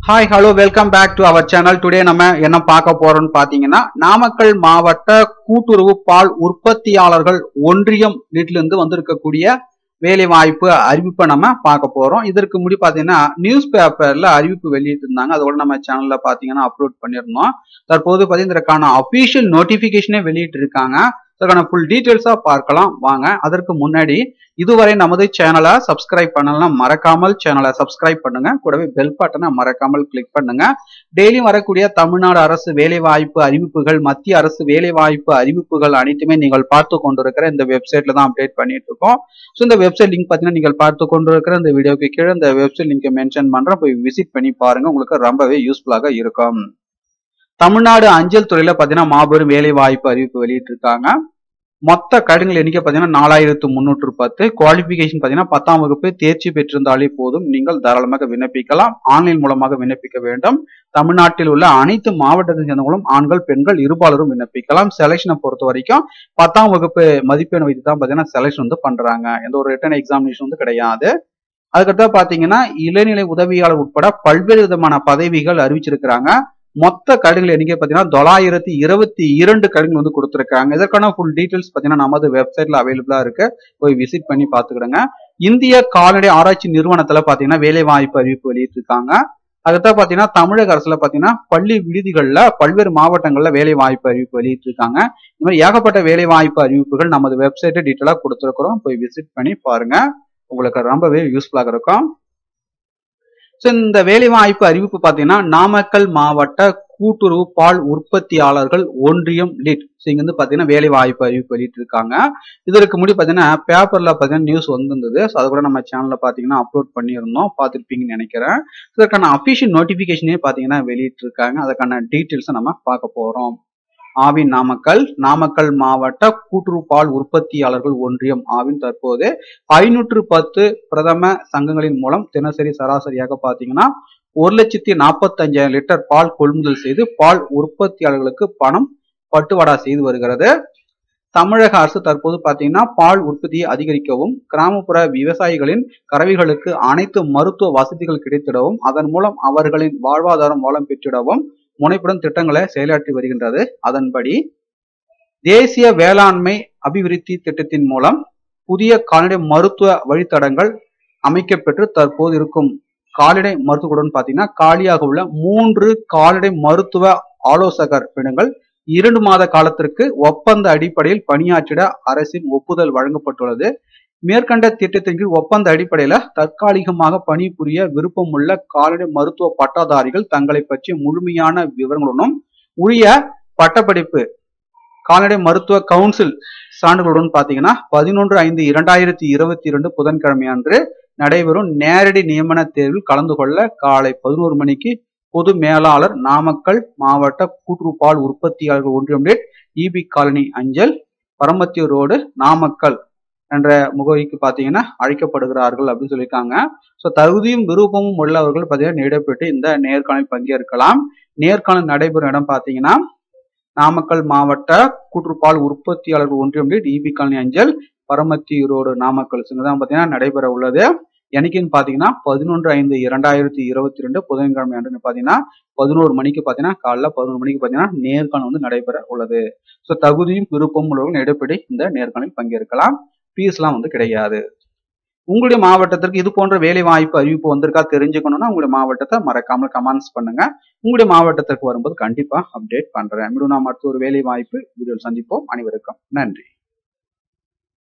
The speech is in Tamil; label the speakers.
Speaker 1: hi hello welcome back to our channel today நம்ம என்ன பார்க்க போறோம்னு பாத்தீங்கன்னா நாமக்கல் மாவட்ட கூட்டுறவு பால் உற்பத்தியாளர்கள் ஒன்றியம் வீட்டிலிருந்து வந்திருக்கக்கூடிய வேலை வாய்ப்பு அறிவிப்பை நம்ம பார்க்க போறோம் இதற்கு முடி பாத்தீங்கன்னா நியூஸ் பேப்பர்ல அறிவிப்பு வெளியிட்டு இருந்தாங்க அதோட நம்ம சேனல்ல பாத்தீங்கன்னா அப்லோட் பண்ணியிருந்தோம் தற்போது பாத்தீங்கன்னா இதற்கான அபிஷியல் நோட்டிபிகேஷனே வெளியிட்டு இருக்காங்க இதற்கான ஃபுல் டீட்டெயில்ஸா பார்க்கலாம் வாங்க அதற்கு முன்னாடி இதுவரை நமது சேனலை சப்ஸ்கிரைப் பண்ணலாம் மறக்காமல் சேனலை சப்ஸ்கிரைப் பண்ணுங்க கூடவே பெல் பட்டனை மறக்காமல் கிளிக் பண்ணுங்க டெய்லி வரக்கூடிய தமிழ்நாடு அரசு வேலைவாய்ப்பு அறிவிப்புகள் மத்திய அரசு வேலைவாய்ப்பு அறிவிப்புகள் அனைத்துமே நீங்கள் பார்த்து கொண்டிருக்கிற இந்த வெப்சைட்ல தான் அப்டேட் பண்ணிட்டு இருக்கோம் ஸோ இந்த வெப்சைட் லிங்க் பார்த்தீங்கன்னா நீங்கள் பார்த்து கொண்டிருக்கிற இந்த வீடியோக்கு கீழே இந்த வெப்சைட் லிங்கை மென்ஷன் பண்றேன் போய் விசிட் பண்ணி பாருங்க உங்களுக்கு ரொம்பவே யூஸ்ஃபுல்லாக இருக்கும் தமிழ்நாடு அஞ்சல் துறையில பார்த்தீங்கன்னா மாபெரும் வேலை வாய்ப்பு அறிவிப்பு வெளியிட்டிருக்காங்க மொத்த கடிதங்கள் எண்ணிக்கை பார்த்தீங்கன்னா நாலாயிரத்து முன்னூற்று பத்து குவாலிஃபிகேஷன் பார்த்தீங்கன்னா பத்தாம் வகுப்பு தேர்ச்சி பெற்றிருந்தாலே போதும் நீங்கள் தாராளமாக விண்ணப்பிக்கலாம் ஆன்லைன் மூலமாக விண்ணப்பிக்க வேண்டும் தமிழ்நாட்டில் உள்ள அனைத்து மாவட்டத்தை சேர்ந்தவங்களும் ஆண்கள் பெண்கள் இருபாலரும் விண்ணப்பிக்கலாம் செலெக்ஷனை பொறுத்த வரைக்கும் பத்தாம் வகுப்பு மதிப்பெண் வைத்து தான் பார்த்தீங்கன்னா செலெக்ஷன் வந்து பண்றாங்க எந்த ஒரு ரிட்டன் எக்ஸாமினேஷன் வந்து கிடையாது அதுக்கடுத்து பாத்தீங்கன்னா இளநிலை உதவியாளர் உட்பட பல்வேறு விதமான பதவிகள் அறிவிச்சிருக்கிறாங்க மொத்த கடிதங்கள் எண்ணிக்கை பார்த்தீங்கன்னா தொள்ளாயிரத்தி இருபத்தி இரண்டு கடிதங்கள் வந்து கொடுத்துருக்காங்க இதற்கான ஃபுல் டீட்டெயில்ஸ் பார்த்தீங்கன்னா நமது வெப்சைட்ல அவைலபிளா இருக்கு போய் விசிட் பண்ணி பார்த்துக்கிடுங்க இந்திய கால்நடை ஆராய்ச்சி நிறுவனத்துல பாத்தீங்கன்னா வேலை வாய்ப்பு அறிவிப்பு வெளியிட்டிருக்காங்க அதுதான் பாத்தீங்கன்னா தமிழக அரசுல பாத்தீங்கன்னா பள்ளி விடுதிகள்ல பல்வேறு மாவட்டங்கள்ல வேலை வாய்ப்பு அறிவிப்பு வெளியிட்டிருக்காங்க இந்த மாதிரி ஏகப்பட்ட வேலை வாய்ப்பு அறிவிப்புகள் நமது வெப்சைட்டை டீட்டெயிலா கொடுத்துருக்குறோம் போய் விசிட் பண்ணி பாருங்க உங்களுக்கு ரொம்பவே யூஸ்ஃபுல்லாக இருக்கும் ஸோ இந்த வேலைவாய்ப்பு அறிவிப்பு பார்த்தீங்கன்னா நாமக்கல் மாவட்ட கூட்டுறவு பால் உற்பத்தியாளர்கள் ஒன்றியம் லிட் ஸோ இங்க வந்து பார்த்தீங்கன்னா வேலை வாய்ப்பு அறிவிப்பு வெளியிட்டிருக்காங்க இதற்கு முடி பார்த்தீங்கன்னா பேப்பர்ல பார்த்தீங்கன்னா நியூஸ் வந்திருந்தது ஸோ அது கூட நம்ம சேனல்ல பார்த்தீங்கன்னா அப்லோட் பண்ணியிருந்தோம் பார்த்துருப்பீங்கன்னு நினைக்கிறேன் இதற்கான அஃபிஷியல் நோட்டிஃபிகேஷனே பார்த்தீங்கன்னா வெளியிட்டிருக்காங்க அதுக்கான டீட்டெயில்ஸை நம்ம பார்க்க போறோம் ஆவின் நாமக்கல் நாமக்கல் மாவட்ட கூட்டுறவு பால் உற்பத்தியாளர்கள் ஒன்றியம் ஆவின் தற்போது ஐநூற்று பத்து பிரதம சங்கங்களின் மூலம் தினசரி சராசரியாக பார்த்தீங்கன்னா ஒரு லட்சத்தி நாற்பத்தஞ்சாயிரம் லிட்டர் பால் கொள்முதல் செய்து பால் உற்பத்தியாளர்களுக்கு பணம் பட்டுவாடா செய்து வருகிறது தமிழக அரசு தற்போது பார்த்தீங்கன்னா பால் உற்பத்தியை அதிகரிக்கவும் கிராமப்புற விவசாயிகளின் கறவைகளுக்கு அனைத்து மருத்துவ வசதிகள் கிடைத்திடவும் அதன் மூலம் அவர்களின் வாழ்வாதாரம் வளம் பெற்றிடவும் முனைப்புடன் திட்டங்களை செயலாற்றி வருகின்றது அதன்படி தேசிய வேளாண்மை அபிவிருத்தி திட்டத்தின் மூலம் புதிய கால்நடை மருத்துவ வழித்தடங்கள் அமைக்கப்பெற்று தற்போது இருக்கும் கால்நடை மருத்துவத்துடன் பார்த்தீங்கன்னா காலியாக உள்ள மூன்று கால்நடை மருத்துவ ஆலோசகர் பெண்கள் இரண்டு மாத காலத்திற்கு ஒப்பந்த அடிப்படையில் பணியாற்றிட அரசின் ஒப்புதல் வழங்கப்பட்டுள்ளது மேற்கண்ட திட்டத்தின் கீழ் ஒப்பந்த அடிப்படையில தற்காலிகமாக பணிபுரிய விருப்பமுள்ள கால்நடை மருத்துவ பட்டாதாரிகள் தங்களை பற்றிய முழுமையான விவரங்களுடனும் உரிய பட்டப்படிப்பு கால்நடை மருத்துவ கவுன்சில் சான்றுகளுடன் பாத்தீங்கன்னா பதினொன்று ஐந்து இரண்டாயிரத்தி இருபத்தி இரண்டு புதன்கிழமை அன்று நடைபெறும் நேரடி நியமன தேர்வில் கலந்து கொள்ள காலை பதினோரு மணிக்கு பொது மேலாளர் நாமக்கல் மாவட்ட கூட்டுறவு பால் உற்பத்தியாளர்கள் ஒன்றியம் இபி காலனி அஞ்சல் பரமத்திய ரோடு நாமக்கல் என்ற முகவரிக்கு பார்த்தீங்கன்னா அழைக்கப்படுகிறார்கள் அப்படின்னு சொல்லியிருக்காங்க ஸோ தகுதியும் விருப்பமும் உள்ளவர்கள் பார்த்தீங்கன்னா இடப்பெற்று இந்த நேர்காணல் பங்கேற்கலாம் நேர்காணல் நடைபெறும் இடம் பார்த்தீங்கன்னா நாமக்கல் மாவட்ட கூற்றுப்பால் உற்பத்தியாளர்கள் ஒன்றியம் இபி காலனி அஞ்சல் பரமத்தி ரோடு நாமக்கல் தான் பார்த்தீங்கன்னா நடைபெற உள்ளது என்னைக்குன்னு பார்த்தீங்கன்னா பதினொன்று ஐந்து இரண்டாயிரத்தி இருபத்தி ரெண்டு புதன்கிழமை அன்று பார்த்தீங்கன்னா பதினோரு மணிக்கு பார்த்தீங்கன்னா காலைல பதினோரு மணிக்கு பார்த்தீங்கன்னா நேர்காணல் வந்து நடைபெற உள்ளது ஸோ தகுதியும் விருப்பம் உள்ளவர்கள் இடப்படி இந்த நேர்காணலில் பங்கேற்கலாம் ஃபீஸ்லாம் வந்து கிடையாது உங்களுடைய மாவட்டத்திற்கு இது போன்ற வேலை வாய்ப்பு அறிவிப்பு வந்திருக்கா தெரிஞ்சுக்கணும்னா உங்களுடைய மாவட்டத்தை மறக்காமல் கமெண்ட்ஸ் பண்ணுங்க உங்களுடைய மாவட்டத்திற்கு வரும்போது கண்டிப்பா அப்டேட் பண்றேன் மீண்டும் நாம் அடுத்த ஒரு வேலை வாய்ப்பு வீடியோவில் சந்திப்போம் அனைவருக்கும் நன்றி